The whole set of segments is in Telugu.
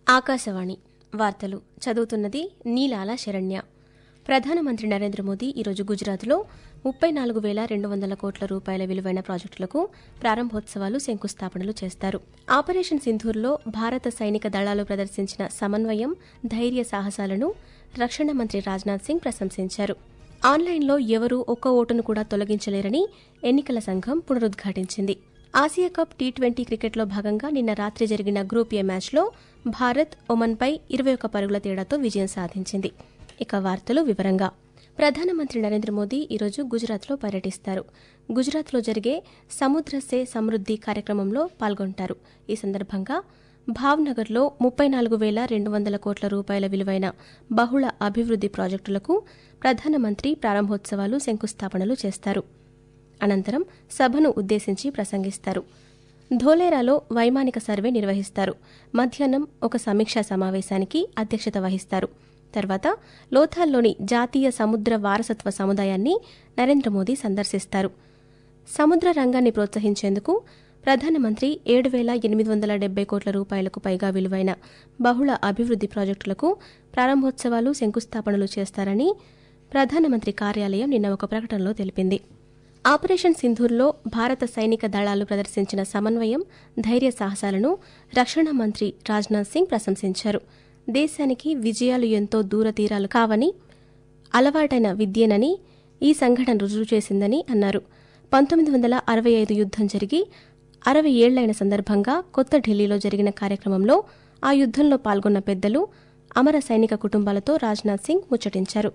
ఆకాశవాణి వార్తలు చదువుతున్నది నీలాల శరణ్య ప్రధానమంత్రి నరేంద్ర మోదీ ఈరోజు గుజరాత్లో ముప్పై నాలుగు వేల రెండు వందల కోట్ల రూపాయల విలువైన ప్రాజెక్టులకు ప్రారంభోత్సవాలు శంకుస్థాపనలు చేస్తారు ఆపరేషన్ సింధూర్లో భారత సైనిక దళాలు ప్రదర్శించిన సమన్వయం ధైర్య సాహసాలను రక్షణ మంత్రి రాజ్నాథ్ సింగ్ ప్రశంసించారు ఆన్లైన్లో ఎవరూ ఒక్క ఓటును కూడా తొలగించలేరని ఎన్నికల సంఘం పునరుద్ఘాటించింది ఆసియా కప్ టీ ట్వంటీ క్రికెట్లో భాగంగా నిన్న రాత్రి జరిగిన గ్రూప్ ఏ మ్యాచ్లో భారత్ ఒమన్పై ఇరవై ఒక్క పరుగుల తేడాతో విజయం సాధించింది ఇక వార్తలు వివరంగా ప్రధానమంత్రి నరేంద్ర మోదీ ఈరోజు గుజరాత్లో పర్యటిస్తారు గుజరాత్లో జరిగే సముద్ర సే సమృద్ది కార్యక్రమంలో పాల్గొంటారు ఈ సందర్భంగా భావ్నగర్లో ముప్పై నాలుగు వేల రెండు వందల కోట్ల రూపాయల విలువైన బహుళ అభివృద్ది ప్రాజెక్టులకు ప్రధానమంత్రి ప్రారంభోత్సవాలు శంకుస్థాపనలు చేస్తారు అనంతరం సభను ఉద్దేశించి ప్రసంగిస్తారు ధోలేరాలో వైమానిక సర్వే నిర్వహిస్తారు మధ్యాహ్నం ఒక సమీక్షా సమావేశానికి అధ్యక్షత వహిస్తారు తర్వాత లోథాల్లోని జాతీయ సముద్ర వారసత్వ సముదాయాన్ని నరేంద్ర మోదీ సందర్శిస్తారు సముద్ర రంగాన్ని ప్రోత్సహించేందుకు ప్రధానమంత్రి ఏడు వేల ఎనిమిది వందల డెబ్బై కోట్ల రూపాయలకు పైగా విలువైన బహుళ అభివృద్ది ప్రాజెక్టులకు ప్రారంభోత్సవాలు శంకుస్థాపనలు చేస్తారని ప్రధానమంత్రి కార్యాలయం నిన్న ఒక ప్రకటనలో తెలిపింది ఆపరేషన్ సింధూర్లో భారత సైనిక దళాలు ప్రదర్శించిన సమన్వయం ధైర్య సాహసాలను రక్షణ మంత్రి రాజ్నాథ్ సింగ్ ప్రశంసించారు దేశానికి విజయాలు ఎంతో దూరతీరాలు కావని అలవాటైన విద్యేనని ఈ సంఘటన రుజువు చేసిందని అన్నారు పంతొమ్మిది వందల అరవై ఐదు యుద్దం జరిగి అరవై ఏళ్లైన సందర్భంగా కొత్త ఢిల్లీలో జరిగిన కార్యక్రమంలో ఆ యుద్దంలో పాల్గొన్న పెద్దలు అమర సైనిక కుటుంబాలతో రాజ్నాథ్ సింగ్ ముచ్చటించారు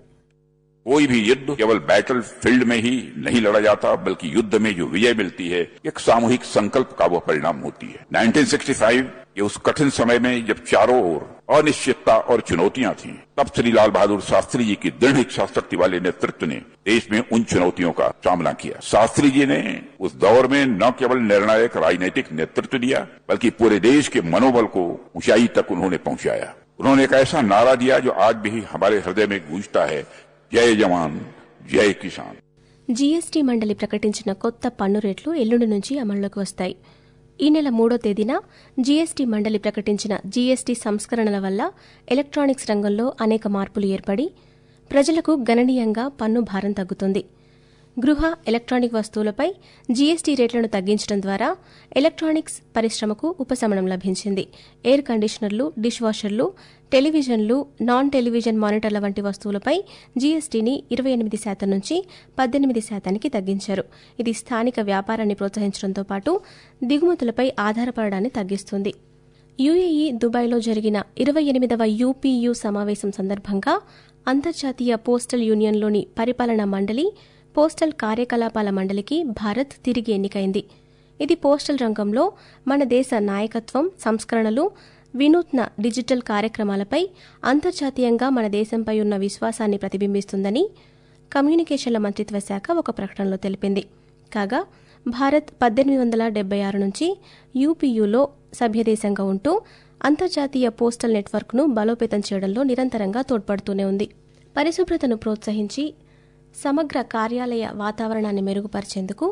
कोई भी युद्ध केवल बैटल फील्ड में ही नहीं लड़ा जाता बल्कि युद्ध में जो विजय मिलती है एक सामूहिक संकल्प का वह परिणाम होती है 1965 ये उस कठिन समय में जब चारों ओर अनिश्चितता और चुनौतियां थीं तब श्री लाल बहादुर शास्त्री जी की दृढ़ इच्छा शक्ति वाले नेतृत्व ने देश में उन चुनौतियों का सामना किया शास्त्री जी ने उस दौर में न केवल निर्णायक राजनीतिक नेतृत्व दिया बल्कि पूरे देश के मनोबल को ऊंचाई तक उन्होंने पहुंचाया उन्होंने एक ऐसा नारा दिया जो आज भी हमारे हृदय में गूंजता है జై జవాన్ జై కిసాన్ జీఎస్టీ మండలి ప్రకటించిన కొత్త పన్ను రేట్లు ఎల్లుండి నుంచి అమల్లోకి వస్తాయి ఈ నెల మూడో తేదీన జీఎస్టీ మండలి ప్రకటించిన జీఎస్టీ సంస్కరణల వల్ల ఎలక్ట్రానిక్స్ రంగంలో అనేక మార్పులు ఏర్పడి ప్రజలకు గణనీయంగా పన్ను భారం తగ్గుతుంది గృహ ఎలక్ట్రానిక్ వస్తువులపై జీఎస్టీ రేట్లను తగ్గించడం ద్వారా ఎలక్ట్రానిక్స్ పరిశ్రమకు ఉపశమనం లభించింది ఎయిర్ కండిషనర్లు డిష్ వాషర్లు టెలివిజన్లు నాన్ టెలివిజన్ మానిటర్ల వంటి వస్తువులపై జీఎస్టీని ఇరవై ఎనిమిది శాతం నుంచి పద్దెనిమిది శాతానికి తగ్గించారు ఇది స్థానిక వ్యాపారాన్ని ప్రోత్సహించడంతో పాటు దిగుమతులపై ఆధారపడడాన్ని తగ్గిస్తుంది యుఏఈ దుబాయ్లో జరిగిన ఇరవై ఎనిమిదవ యూపీయూ సమావేశం సందర్భంగా అంతర్జాతీయ పోస్టల్ యూనియన్లోని పరిపాలనా మండలి పోస్టల్ కార్యకలాపాల మండలికి భారత్ తిరిగి ఎన్నికైంది ఇది పోస్టల్ రంగంలో మన దేశ నాయకత్వం సంస్కరణలు వినూత్న డిజిటల్ కార్యక్రమాలపై అంతర్జాతీయంగా మన దేశంపై ఉన్న విశ్వాసాన్ని ప్రతిబింబిస్తుందని కమ్యూనికేషన్ల మంత్రిత్వ శాఖ ఒక ప్రకటనలో తెలిపింది కాగా భారత్ పద్దెనిమిది వందల డెబ్బై ఆరు నుంచి యూపీయూలో సభ్యదేశంగా ఉంటూ అంతర్జాతీయ పోస్టల్ నెట్వర్క్ను బలోపేతం చేయడంలో నిరంతరంగా తోడ్పడుతూనే ఉంది పరిశుభ్రతను ప్రోత్సహించి సమగ్ర కార్యాలయ వాతావరణాన్ని మెరుగుపరిచేందుకు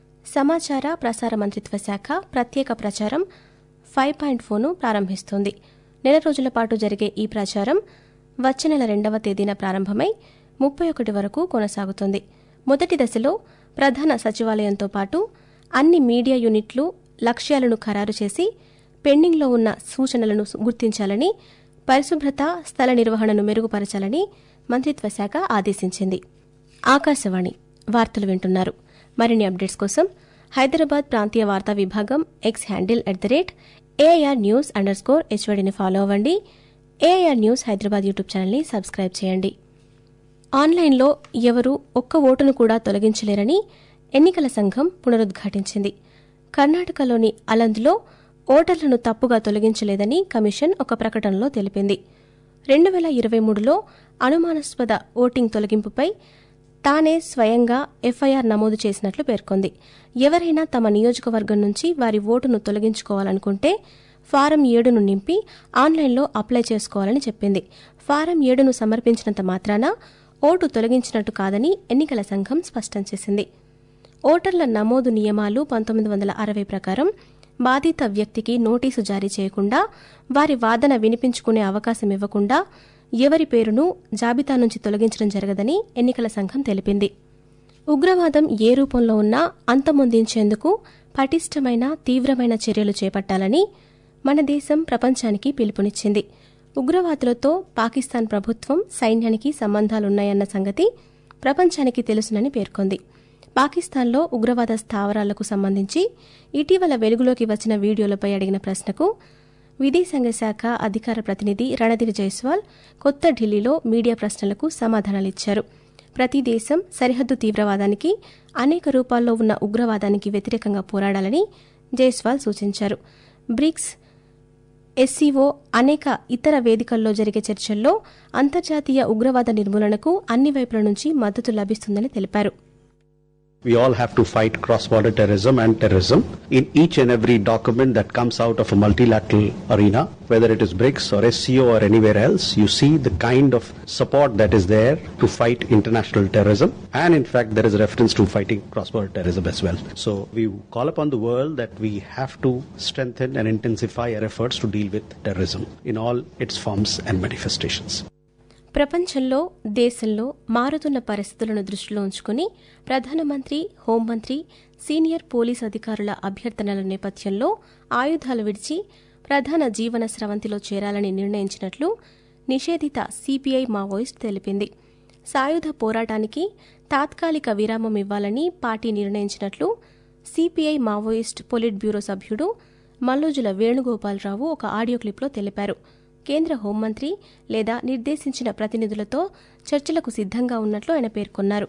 సమాచార ప్రసార మంత్రిత్వ శాఖ ప్రత్యేక ప్రచారం ఫైవ్ పాయింట్ ఫోర్ను ప్రారంభిస్తోంది నెల రోజుల పాటు జరిగే ఈ ప్రచారం వచ్చే నెల రెండవ తేదీన ప్రారంభమై ముప్పై ఒకటి వరకు కొనసాగుతుంది మొదటి దశలో ప్రధాన సచివాలయంతో పాటు అన్ని మీడియా యూనిట్లు లక్ష్యాలను ఖరారు చేసి పెండింగ్లో ఉన్న సూచనలను గుర్తించాలని పరిశుభ్రత స్థల నిర్వహణను మెరుగుపరచాలని మంత్రిత్వ శాఖ ఆదేశించింది ఆకాశవాణి వార్తలు వింటున్నారు మరిన్ని అప్డేట్స్ కోసం హైదరాబాద్ ప్రాంతీయ వార్తా విభాగం X handle at the rate A I R news underscore హెచ్వడిని ఫాలో అవ్వండి ఏఐఆర్ న్యూస్ హైదరాబాద్ యూట్యూబ్ ఛానల్ని సబ్స్క్రైబ్ చేయండి ఆన్లైన్లో ఎవరూ ఒక్క ఓటును కూడా తొలగించలేరని ఎన్నికల సంఘం పునరుద్ఘాటించింది కర్ణాటకలోని అలంద్లో ఓటర్లను తప్పుగా తొలగించలేదని కమిషన్ ఒక ప్రకటనలో తెలిపింది రెండు వేల ఇరవై మూడులో అనుమానాస్పద ఓటింగ్ తొలగింపుపై తానే స్వయంగా ఎఫ్ఐఆర్ నమోదు చేసినట్లు పేర్కొంది ఎవరైనా తమ నియోజకవర్గం నుంచి వారి ఓటును తొలగించుకోవాలనుకుంటే ఫారం ఏడును నింపి ఆన్లైన్లో అప్లై చేసుకోవాలని చెప్పింది ఫారం ఏడును సమర్పించినంత మాత్రాన ఓటు తొలగించినట్టు కాదని ఎన్నికల సంఘం స్పష్టం చేసింది ఓటర్ల నమోదు నియమాలు పంతొమ్మిది వందల అరవై ప్రకారం బాధిత వ్యక్తికి నోటీసు జారీ చేయకుండా వారి వాదన వినిపించుకునే అవకాశం ఇవ్వకుండా ఎవరి పేరును జాబితా నుంచి తొలగించడం జరగదని ఎన్నికల సంఘం తెలిపింది ఉగ్రవాదం ఏ రూపంలో ఉన్నా అంతమొందించేందుకు పటిష్టమైన తీవ్రమైన చర్యలు చేపట్టాలని మన దేశం ప్రపంచానికి పిలుపునిచ్చింది ఉగ్రవాదులతో పాకిస్తాన్ ప్రభుత్వం సైన్యానికి సంబంధాలున్నాయన్న సంగతి ప్రపంచానికి తెలుసునని పేర్కొంది పాకిస్తాన్లో ఉగ్రవాద స్థావరాలకు సంబంధించి ఇటీవల వెలుగులోకి వచ్చిన వీడియోలపై అడిగిన ప్రశ్నకు విదేశాంగ శాఖ అధికార ప్రతినిధి రణధీర్ జైస్వాల్ కొత్త ఢిల్లీలో మీడియా ప్రశ్నలకు సమాధానాలిచ్చారు ప్రతి దేశం సరిహద్దు తీవ్రవాదానికి అనేక రూపాల్లో ఉన్న ఉగ్రవాదానికి వ్యతిరేకంగా పోరాడాలని జైస్వాల్ సూచించారు బ్రిక్స్ ఎస్సీఓ అనేక ఇతర వేదికల్లో జరిగే చర్చల్లో అంతర్జాతీయ ఉగ్రవాద నిర్మూలనకు అన్ని వైపుల నుంచి మద్దతు లభిస్తుందని తెలిపారు We all have to fight cross-border terrorism and terrorism in each and every document that comes out of a multilateral arena, whether it is BRICS or SCO or anywhere else. You see the kind of support that is there to fight international terrorism, and in fact, there is a reference to fighting cross-border terrorism as well. So we call upon the world that we have to strengthen and intensify our efforts to deal with terrorism in all its forms and manifestations. ప్రపంచంలో దేశంలో మారుతున్న పరిస్థితులను దృష్టిలో ఉంచుకుని ప్రధానమంత్రి హోంమంత్రి సీనియర్ పోలీస్ అధికారుల అభ్యర్థనల నేపథ్యంలో ఆయుధాలు విడిచి ప్రధాన జీవన స్రవంతిలో చేరాలని నిర్ణయించినట్లు నిషేధిత సిపిఐ మావోయిస్ట్ తెలిపింది సాయుధ పోరాటానికి తాత్కాలిక విరామం ఇవ్వాలని పార్టీ నిర్ణయించినట్లు సిపిఐ మావోయిస్ట్ పొలిట్ బ్యూరో సభ్యుడు మల్లోజుల వేణుగోపాలరావు ఒక ఆడియో క్లిప్లో తెలిపారు కేంద్ర హోంమంత్రి లేదా నిర్దేశించిన ప్రతినిధులతో చర్చలకు సిద్ధంగా ఉన్నట్లు ఆయన పేర్కొన్నారు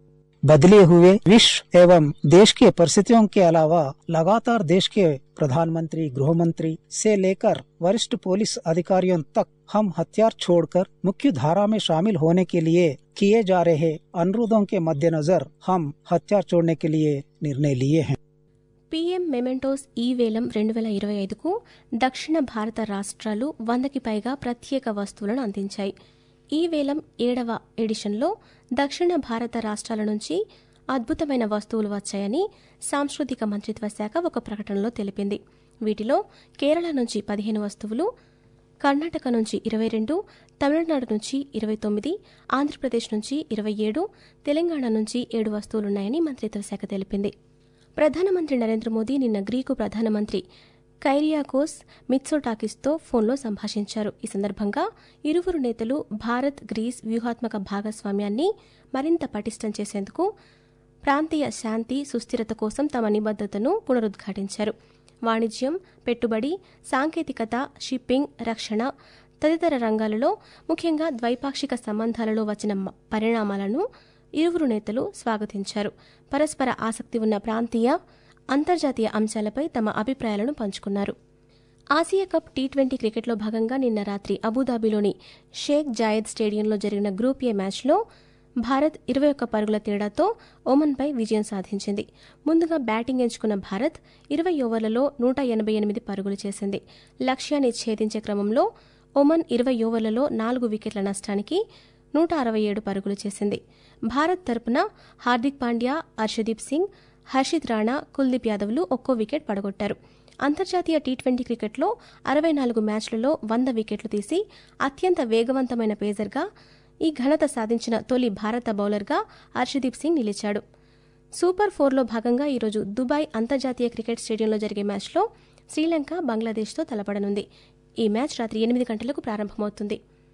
बदले हुए विश्व एवं देश के परिस्थितियों के अलावा लगातार देश के प्रधानमंत्री गृह मंत्री से लेकर वरिष्ठ पुलिस अधिकारियों तक हम हथियार छोड़कर मुख्य धारा में शामिल होने के लिए किए जा रहे अनुरोधों के मद्देनजर हम हथियार छोड़ने के लिए निर्णय लिए हैं పీఎం మెమెంటోస్ ఈ వేలం రెండు వేల ఇరవై ఐదుకు దక్షిణ భారత రాష్ట్రాలు వందకి పైగా ప్రత్యేక వస్తువులను అందించాయి ఈ వేలం ఏడవ ఎడిషన్లో దక్షిణ భారత రాష్ట్రాల నుంచి అద్భుతమైన వస్తువులు వచ్చాయని సాంస్కృతిక మంత్రిత్వ శాఖ ఒక ప్రకటనలో తెలిపింది వీటిలో కేరళ నుంచి పదిహేను వస్తువులు కర్ణాటక నుంచి ఇరవై రెండు తమిళనాడు నుంచి ఇరవై తొమ్మిది ఆంధ్రప్రదేశ్ నుంచి ఇరవై ఏడు తెలంగాణ నుంచి ఏడు వస్తువులున్నాయని మంత్రిత్వ శాఖ తెలిపింది ప్రధానమంత్రి నరేంద్ర మోదీ నిన్న గ్రీకు ప్రధానమంత్రి కైరియాకోస్ మిత్సోటాకిస్తో ఫోన్లో సంభాషించారు ఈ సందర్భంగా ఇరువురు నేతలు భారత్ గ్రీస్ వ్యూహాత్మక భాగస్వామ్యాన్ని మరింత పటిష్టం చేసేందుకు ప్రాంతీయ శాంతి సుస్థిరత కోసం తమ నిబద్దతను పునరుద్ఘాటించారు వాణిజ్యం పెట్టుబడి సాంకేతికత షిప్పింగ్ రక్షణ తదితర రంగాలలో ముఖ్యంగా ద్వైపాక్షిక సంబంధాలలో వచ్చిన మ- పరిణామాలను ఇరువురు నేతలు స్వాగతించారు పరస్పర ఆసక్తి ఉన్న ప్రాంతీయ అంతర్జాతీయ అంశాలపై తమ అభిప్రాయాలను పంచుకున్నారు ఆసియా కప్ టీ ట్వంటీ క్రికెట్లో భాగంగా నిన్న రాత్రి అబుదాబిలోని షేక్ జాయద్ స్టేడియంలో జరిగిన గ్రూప్ ఏ మ్యాచ్లో భారత్ ఇరవై ఒక్క పరుగుల తేడాతో ఒమన్పై విజయం సాధించింది ముందుగా బ్యాటింగ్ ఎంచుకున్న భారత్ ఇరవై ఓవర్లలో నూట ఎనభై ఎనిమిది పరుగులు చేసింది లక్ష్యాన్ని ఛేదించే క్రమంలో ఒమన్ ఇరవై ఓవర్లలో నాలుగు వికెట్ల నష్టానికి నూట అరవై ఏడు పరుగులు చేసింది భారత్ తరపున హార్దిక్ పాండ్యా హర్షదీప్ సింగ్ హర్షిత్ రాణా కుల్దీప్ యాదవ్లు ఒక్కో వికెట్ పడగొట్టారు అంతర్జాతీయ టీ ట్వంటీ క్రికెట్లో అరవై నాలుగు మ్యాచ్లలో వంద వికెట్లు తీసి అత్యంత వేగవంతమైన పేసర్గా ఈ ఘనత సాధించిన తొలి భారత బౌలర్గా హర్షదీప్ సింగ్ నిలిచాడు సూపర్ ఫోర్లో భాగంగా ఈరోజు దుబాయ్ అంతర్జాతీయ క్రికెట్ స్టేడియంలో జరిగే మ్యాచ్లో శ్రీలంక బంగ్లాదేశ్తో తలపడనుంది ఈ మ్యాచ్ రాత్రి ఎనిమిది గంటలకు ప్రారంభమవుతుంది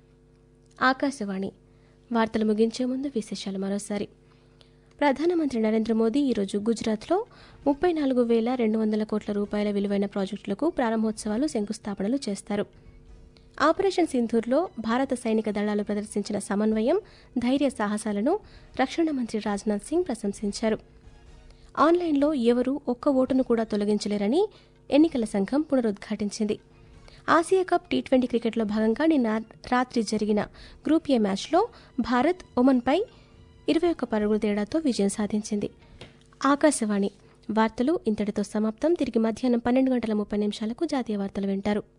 ఆకాశవాణి వార్తలు ముగించే ముందు విశేషాలు మరోసారి ప్రధానమంత్రి నరేంద్ర మోదీ ఈరోజు గుజరాత్లో ముప్పై నాలుగు వేల రెండు వందల కోట్ల రూపాయల విలువైన ప్రాజెక్టులకు ప్రారంభోత్సవాలు శంకుస్థాపనలు చేస్తారు ఆపరేషన్ సింధూర్లో భారత సైనిక దళాలు ప్రదర్శించిన సమన్వయం ధైర్య సాహసాలను రక్షణ మంత్రి రాజ్నాథ్ సింగ్ ప్రశంసించారు ఆన్లైన్లో ఎవరూ ఒక్క ఓటును కూడా తొలగించలేరని ఎన్నికల సంఘం పునరుద్ఘాటించింది ఆసియా కప్ టీ ట్వంటీ క్రికెట్లో భాగంగా నిన్న రాత్రి జరిగిన గ్రూప్ ఏ మ్యాచ్లో భారత్ ఒమన్పై ఇరవై ఒక్క పరుగుల తేడాతో విజయం సాధించింది ఆకాశవాణి వార్తలు ఇంతటితో సమాప్తం తిరిగి మధ్యాహ్నం పన్నెండు గంటల ముప్పై నిమిషాలకు జాతీయ వార్తలు వింటారు